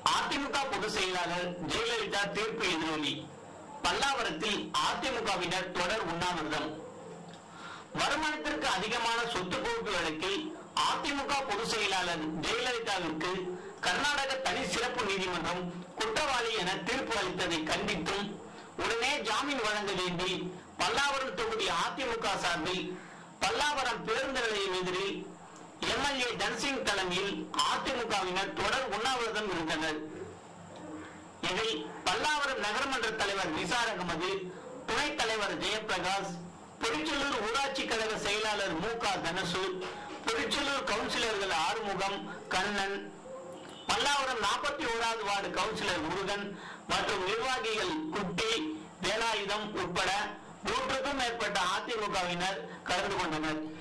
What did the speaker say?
அதிமுக பொதுச் செயலாளர் ஜெயலலிதா தீர்ப்பு எதிரொலி பல்லாவரத்தில் அதிமுகவினர் தொடர் உண்ணாவிரதம் வருமானத்திற்கு அதிகமான சொத்து குவிப்பு வழக்கில் அதிமுக பொதுச் செயலாளர் ஜெயலலிதாவிற்கு கர்நாடக தனி சிறப்பு நீதிமன்றம் குற்றவாளி என தீர்ப்பு அளித்ததை கண்டித்தும் உடனே ஜாமீன் வழங்க வேண்டி பல்லாவரம் தொகுதி அதிமுக சார்பில் பல்லாவரம் பேருந்து நிலையம் எதிரில் எம்எல்ஏ தன்சிங் தலைமையில் அதிமுகவினர் தொடர் உண்ணாவிரதம் இருந்தனர் இதில் பல்லாவரம் நகரமன்ற தலைவர் நிசார் அகமது துணைத் தலைவர் ஜெயபிரகாஷ் திருச்செல்லூர் ஊராட்சி கழக செயலாளர் மு க தனசு திருச்செல்லூர் கவுன்சிலர்கள் ஆறுமுகம் கண்ணன் பல்லாவரம் நாற்பத்தி ஓராவது வார்டு கவுன்சிலர் முருகன் மற்றும் நிர்வாகிகள் குட்டி வேலாயுதம் உட்பட நூற்றுக்கும் மேற்பட்ட அதிமுகவினர் கலந்து கொண்டனர்